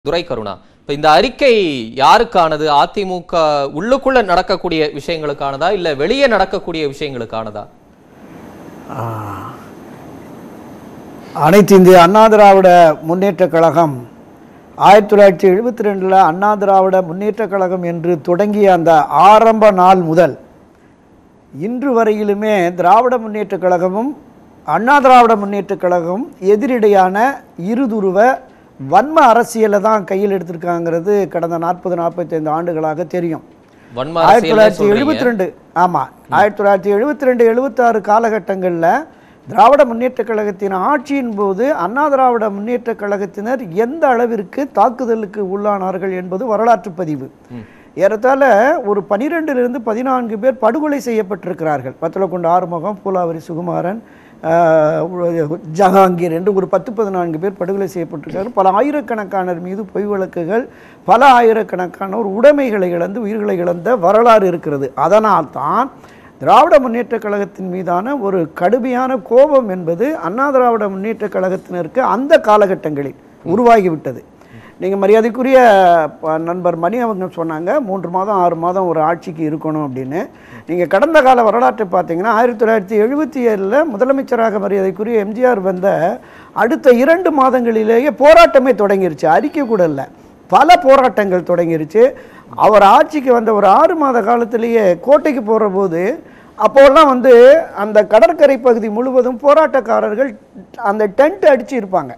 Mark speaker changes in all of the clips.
Speaker 1: துரை கருணா இப்ப இந்த அறிக்கை யாருக்கானது அதிமுக உள்ளுக்குள்ள நடக்கக்கூடிய விஷயங்களுக்கானதா இல்ல வெளியே நடக்கக்கூடிய விஷயங்களுக்கானதா
Speaker 2: அனைத்து இந்திய அண்ணா திராவிட முன்னேற்ற கழகம் ஆயிரத்தி தொள்ளாயிரத்தி எழுபத்தி ரெண்டில் அண்ணா திராவிட முன்னேற்ற கழகம் என்று தொடங்கிய அந்த ஆரம்ப நாள் முதல் இன்று வரையிலுமே திராவிட முன்னேற்ற கழகமும் அண்ணா திராவிட முன்னேற்ற கழகம் எதிரிடையான இருதுருவ வன்ம அரசியலை தான் கையில் எடுத்திருக்காங்கிறது கடந்த நாற்பது நாற்பத்தைந்து ஆண்டுகளாக தெரியும்
Speaker 1: வன்ம
Speaker 2: ஆயிரத்தி
Speaker 1: அரசியல்னு
Speaker 2: தொள்ளாயிரத்தி
Speaker 1: சொல்றீங்க.
Speaker 2: எழுபத்தி ரெண்டு ஆமாம் ஆயிரத்தி தொள்ளாயிரத்தி எழுபத்தி ரெண்டு எழுபத்தாறு காலகட்டங்களில் திராவிட முன்னேற்றக் கழகத்தின் ஆட்சியின் போது அண்ணா திராவிட முன்னேற்றக் கழகத்தினர் எந்த அளவிற்கு தாக்குதலுக்கு உள்ளானார்கள் என்பது வரலாற்று பதிவு ஏறத்தாழ ஒரு பனிரெண்டிலிருந்து பதினான்கு பேர் படுகொலை செய்யப்பட்டிருக்கிறார்கள் பத்தலக்குண்டு ஆறுமுகம் பூலாவரி சுகுமாரன் ஆஹ், ஜஹாங்கீர் என்று ஒரு பத்து பதினான்கு பேர் படுகொலை செய்யப்பட்டிருக்கார்கள் பல ஆயிரக்கணக்கானர் மீது பொய் வழக்குகள் பல ஆயிரக்கணக்கானோர் உடைமைகளை இழந்து உயிர்களை இழந்த வரலாறு இருக்கிறது அதனால் தான் திராவிட முன்னேற்றக் கழகத்தின் மீதான ஒரு கடுமையான கோபம் என்பது அண்ணா திராவிட முன்னேற்றக் கழகத்தினருக்கு அந்த காலகட்டங்களில் உருவாகிவிட்டது நீங்கள் மரியாதைக்குரிய ப- நண்பர் மணி அவங்க சொன்னாங்க மூன்று மாதம் ஆறு மாதம் ஒரு ஆட்சிக்கு இருக்கணும் அப்படின்னு நீங்கள் கடந்த கால வரலாற்றை பார்த்தீங்கன்னா ஆயிரத்தி தொள்ளாயிரத்தி எழுபத்தி ஏழில் முதலமைச்சராக மரியாதைக்குரிய எம்ஜிஆர் வந்த அடுத்த இரண்டு மாதங்களிலேயே போராட்டமே தொடங்கிருச்சு அறிக்கை கூட இல்லை பல போராட்டங்கள் தொடங்கிருச்சு அவர் ஆட்சிக்கு வந்த ஒரு ஆறு மாத காலத்திலேயே கோட்டைக்கு போகிற போது அப்போல்லாம் வந்து அந்த கடற்கரை பகுதி முழுவதும் போராட்டக்காரர்கள் அந்த டென்ட் அடிச்சு இருப்பாங்க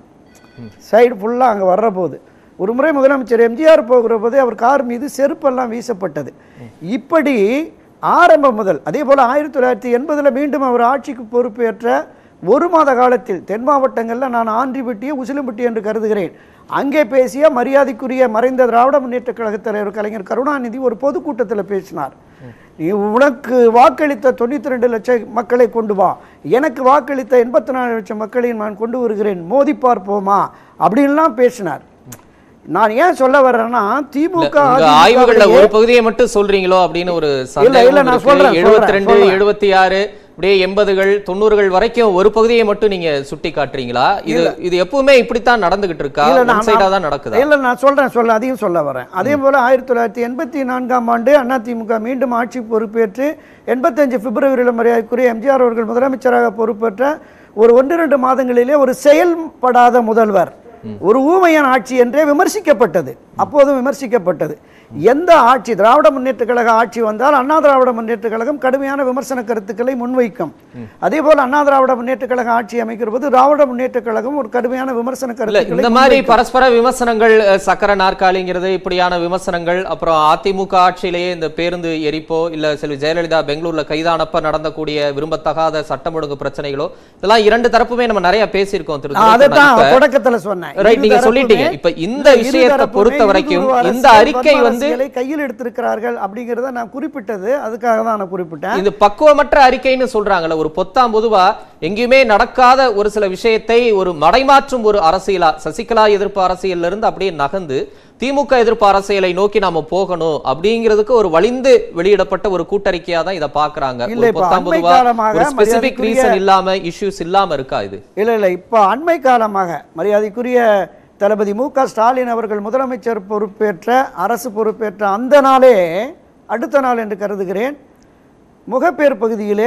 Speaker 2: சைடு ஃபுல்லாக அங்கே வர்ற போது ஒரு முறை முதலமைச்சர் எம்ஜிஆர் போகிற போது அவர் கார் மீது செருப்பெல்லாம் வீசப்பட்டது இப்படி ஆரம்பம் முதல் அதே போல் ஆயிரத்தி தொள்ளாயிரத்தி எண்பதில் மீண்டும் அவர் ஆட்சிக்கு பொறுப்பேற்ற ஒரு மாத காலத்தில் தென் மாவட்டங்களில் நான் ஆண்டிப்பட்டி உசிலம்பட்டி என்று கருதுகிறேன் அங்கே பேசிய மரியாதைக்குரிய மறைந்த திராவிட முன்னேற்றக் கழகத் தலைவர் கலைஞர் கருணாநிதி ஒரு பொதுக்கூட்டத்தில் பேசினார் நீ உனக்கு வாக்களித்த தொண்ணூற்றி ரெண்டு லட்சம் மக்களை கொண்டு வா எனக்கு வாக்களித்த எண்பத்தி நாலு லட்சம் மக்களையும் நான் கொண்டு வருகிறேன் மோதி பார்ப்போமா அப்படின்லாம் பேசினார் நான் ஏன் சொல்ல வர்றேன்னா திமுக
Speaker 1: உங்க ஆய்வுகள்ல ஒரு பகுதியை மட்டும் சொல்றீங்களோ அப்படின்னு ஒரு
Speaker 2: இல்ல, இல்ல, நான்
Speaker 1: சந்தேகம்
Speaker 2: சொல்றேன்,
Speaker 1: எழுபத்தி ரெண்டு
Speaker 2: சொல்றேன்.
Speaker 1: எழுபத்தி ஆறு அப்படியே எண்பதுகள் தொண்ணூறுகள் வரைக்கும் ஒரு பகுதியை மட்டும் நீங்க சுட்டி காட்டுறீங்களா இது இது எப்பவுமே இப்படித்தான் நடந்துகிட்டு இருக்கா
Speaker 2: இல்ல,
Speaker 1: ஒன்
Speaker 2: நான்
Speaker 1: சைடா தான் நடக்குதா
Speaker 2: இல்ல நான் சொல்றேன் சொல்ல அதையும் சொல்ல வரேன் அதே போல ஆயிரத்தி தொள்ளாயிரத்தி எண்பத்தி நான்காம் ஆண்டு அதிமுக மீண்டும் ஆட்சி பொறுப்பேற்று எண்பத்தஞ்சு பிப்ரவரியில் மரியாதைக்குரிய எம்ஜிஆர் அவர்கள் முதலமைச்சராக பொறுப்பேற்ற ஒரு ஒன்று ரெண்டு மாதங்களிலே ஒரு செயல்படாத முதல்வர் ஒரு ஊமையன் ஆட்சி என்றே விமர்சிக்கப்பட்டது அப்போதும் விமர்சிக்கப்பட்டது எந்த ஆட்சி திராவிட முன்னேற்ற கழக ஆட்சி வந்தால் அண்ணா திராவிட முன்னேற்ற கழகம் கடுமையான விமர்சன கருத்துக்களை முன்வைக்கும் அதே போல அண்ணா திராவிட முன்னேற்ற கழக ஆட்சி அமைக்கிற போது திராவிட முன்னேற்ற கழகம் ஒரு கடுமையான விமர்சன
Speaker 1: இல்ல
Speaker 2: கருத்துக்களை
Speaker 1: இந்த மாதிரி பரஸ்பர விமர்சனங்கள் அஹ், சக்கர நாற்காலிங்கிறது இப்படியான விமர்சனங்கள் அப்புறம் அதிமுக ஆட்சியிலேயே இந்த பேருந்து எரிப்போ இல்ல செல்வி ஜெயலலிதா பெங்களூர்ல கைதானப்ப நடந்தக்கூடிய விரும்பத்தகாத சட்டம் ஒழுங்கு பிரச்சனைகளோ இதெல்லாம் இரண்டு தரப்புமே நம்ம நிறைய பேசியிருக்கோம் திரு
Speaker 2: நான்
Speaker 1: துரைக்கண்ணா.
Speaker 2: அதைத்தான்
Speaker 1: இப்ப-
Speaker 2: தொடக்கத்துல சொன்னேன்
Speaker 1: Right, நீங்க
Speaker 2: இரு
Speaker 1: சொல்லிட்டீங்க.
Speaker 2: தரப்புமே-
Speaker 1: இப்ப இந்த
Speaker 2: இரு
Speaker 1: விஷயத்தை
Speaker 2: தரப்புமே
Speaker 1: பொறுத்த வரைக்கும்
Speaker 2: இருதுருவ
Speaker 1: இந்த
Speaker 2: அரசியல்,
Speaker 1: அறிக்கை
Speaker 2: வன்ம
Speaker 1: வந்து-
Speaker 2: அரசியலை கையில் எடுத்திருக்கிறார்கள் அப்படிங்கறத நான் குறிப்பிட்டது அதுக்காக தான் நான் குறிப்பிட்டேன்
Speaker 1: இது பக்குவமற்ற அறிக்கைன்னு சொல்றாங்கல்ல ஒரு பொத்தாம் பொதுவா எங்கேயுமே நடக்காத ஒரு சில விஷயத்தை ஒரு மடைமாற்றும் ஒரு அரசியலா சசிகலா எதிர்ப்பு அரசியல்ல இருந்து அப்படியே நகர்ந்து திமுக எதிர்ப்பு அரசியலை நோக்கி நாம போகணும் அப்படிங்கிறதுக்கு ஒரு வலிந்து வெளியிடப்பட்ட ஒரு கூட்டறிக்கையா தான் இதை பாக்குறாங்க
Speaker 2: இல்ல,
Speaker 1: ஒரு
Speaker 2: இப்ப
Speaker 1: பொத்தாம்
Speaker 2: அண்மை
Speaker 1: பொதுவா
Speaker 2: காலமாக
Speaker 1: ஒரு ஸ்பெசிபிக்
Speaker 2: மரியாதைக்குரிய-
Speaker 1: ரீசன் இல்லாம இஷ்யூஸ் இல்லாம இருக்கா இது
Speaker 2: இல்ல இல்ல இப்போ அண்மை காலமாக மரியாதைக்குரிய தளபதி மு க ஸ்டாலின் அவர்கள் முதலமைச்சர் பொறுப்பேற்ற அரசு பொறுப்பேற்ற அந்த நாளே அடுத்த நாள் என்று கருதுகிறேன் முகப்பேர் பகுதியிலே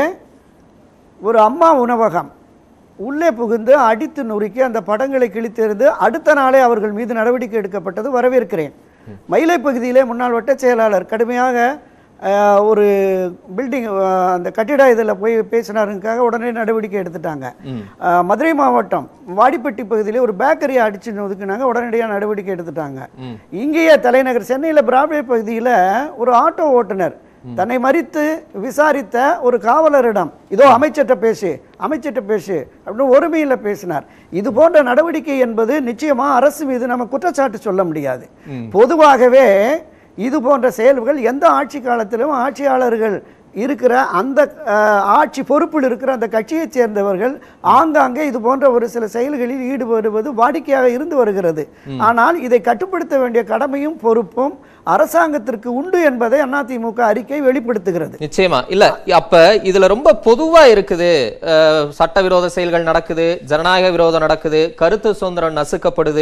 Speaker 2: ஒரு அம்மா உணவகம் உள்ளே புகுந்து அடித்து நொறுக்கி அந்த படங்களை கிழித்தெறிந்து அடுத்த நாளே அவர்கள் மீது நடவடிக்கை எடுக்கப்பட்டது வரவேற்கிறேன் மயிலை பகுதியிலே முன்னாள் வட்டச் செயலாளர் கடுமையாக அஹ், ஒரு பில்டிங் அந்த கட்டிட இதில் போய் பேசினாருக்காக உடனே நடவடிக்கை எடுத்துட்டாங்க அஹ், மதுரை மாவட்டம் வாடிப்பட்டி பகுதியிலே ஒரு பேக்கரியை அடிச்சு ஒதுக்குனாங்க உடனடியாக நடவடிக்கை எடுத்துட்டாங்க இங்கேயே தலைநகர் சென்னையில் பிராட்வே பகுதியில் ஒரு ஆட்டோ ஓட்டுநர் தன்னை மறித்து விசாரித்த ஒரு காவலரிடம் இதோ அமைச்சர்கிட்ட பேசு அமைச்சர்கிட்ட பேசு அப்படின்னு ஒருமையில் பேசினார் இது போன்ற நடவடிக்கை என்பது நிச்சயமா அரசு மீது நம்ம குற்றச்சாட்டு சொல்ல முடியாது பொதுவாகவே இது போன்ற செயல்கள் எந்த ஆட்சி காலத்திலும் ஆட்சியாளர்கள் இருக்கிற அந்த அஹ், ஆட்சி பொறுப்பில் இருக்கிற அந்த கட்சியைச் சேர்ந்தவர்கள் ஆங்காங்கே இது போன்ற ஒரு சில செயல்களில் ஈடுபடுவது வாடிக்கையாக இருந்து வருகிறது ஆனால் இதை கட்டுப்படுத்த வேண்டிய கடமையும் பொறுப்பும் அரசாங்கத்திற்கு உண்டு என்பதை அதிமுக அறிக்கை வெளிப்படுத்துகிறது
Speaker 1: நிச்சயமா இல்ல அப்ப இதுல ரொம்ப பொதுவா இருக்குது அஹ், சட்டவிரோத செயல்கள் நடக்குது ஜனநாயக விரோதம் நடக்குது கருத்து சுதந்திரம் நசுக்கப்படுது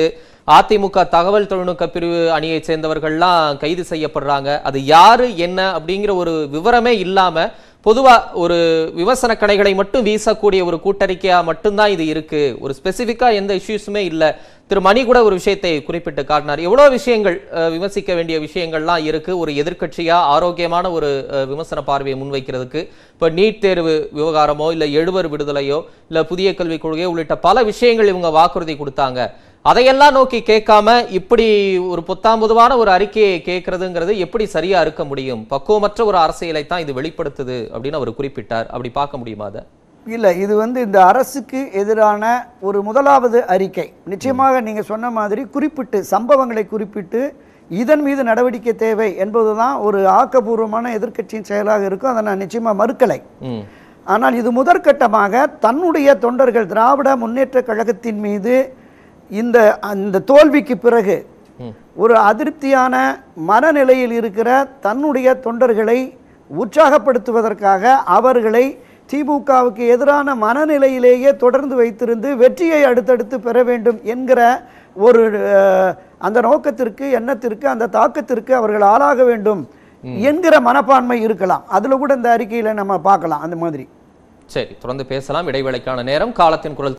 Speaker 1: அதிமுக தகவல் தொழில்நுட்ப பிரிவு அணியை சேர்ந்தவர்கள்லாம் கைது செய்யப்படுறாங்க அது யாரு என்ன அப்படிங்கிற ஒரு விவரமே இல்லாம பொதுவா ஒரு விமர்சன கடைகளை மட்டும் வீசக்கூடிய ஒரு கூட்டறிக்கையா மட்டும்தான் இது இருக்கு ஒரு ஸ்பெசிஃபிக்கா எந்த இஷ்யூஸுமே இல்ல திரு மணி கூட ஒரு விஷயத்தை குறிப்பிட்டு காட்டினார் எவ்வளவு விஷயங்கள் அஹ், விமர்சிக்க வேண்டிய விஷயங்கள்லாம் இருக்கு ஒரு எதிர்க்கட்சியா ஆரோக்கியமான ஒரு அஹ், விமர்சன பார்வையை முன்வைக்கிறதுக்கு இப்ப நீட் தேர்வு விவகாரமோ இல்ல எழுவர் விடுதலையோ இல்ல புதிய கல்விக் கொள்கையோ உள்ளிட்ட பல விஷயங்கள் இவங்க வாக்குறுதி கொடுத்தாங்க அதையெல்லாம் நோக்கி கேட்காம இப்படி ஒரு பொத்தாம் பொதுவான ஒரு அறிக்கையை கேட்கறதுங்கிறது எப்படி சரியா இருக்க முடியும் பக்குவமற்ற ஒரு அரசியலை தான் இது வெளிப்படுத்துது அப்படின்னு அவர் குறிப்பிட்டார் அப்படி பார்க்க முடியுமா அதை
Speaker 2: இல்லை இது வந்து இந்த அரசுக்கு எதிரான ஒரு முதலாவது அறிக்கை நிச்சயமாக நீங்கள் சொன்ன மாதிரி குறிப்பிட்டு சம்பவங்களை குறிப்பிட்டு இதன் மீது நடவடிக்கை தேவை என்பதுதான் ஒரு ஆக்கபூர்வமான எதிர்க்கட்சியின் செயலாக இருக்கும் அதை நான் நிச்சயமாக மறுக்கலை
Speaker 1: ம்
Speaker 2: ஆனால் இது முதற்கட்டமாக தன்னுடைய தொண்டர்கள் திராவிட முன்னேற்ற கழகத்தின் மீது இந்த அந்த தோல்விக்கு பிறகு
Speaker 1: ம்.
Speaker 2: ஒரு அதிருப்தியான மனநிலையில் இருக்கிற தன்னுடைய தொண்டர்களை உற்சாகப்படுத்துவதற்காக அவர்களை திமுகவுக்கு எதிரான மனநிலையிலேயே தொடர்ந்து வைத்திருந்து வெற்றியை அடுத்தடுத்து பெற வேண்டும் என்கிற ஒரு அஹ், அந்த நோக்கத்திற்கு எண்ணத்திற்கு அந்த தாக்கத்திற்கு அவர்கள் ஆளாக வேண்டும் என்கிற மனப்பான்மை இருக்கலாம் அதுல கூட இந்த அறிக்கையில நம்ம பார்க்கலாம் அந்த மாதிரி
Speaker 1: சரி தொடர்ந்து பேசலாம் இடைவேளைக்கான நேரம் காலத்தின் குரல்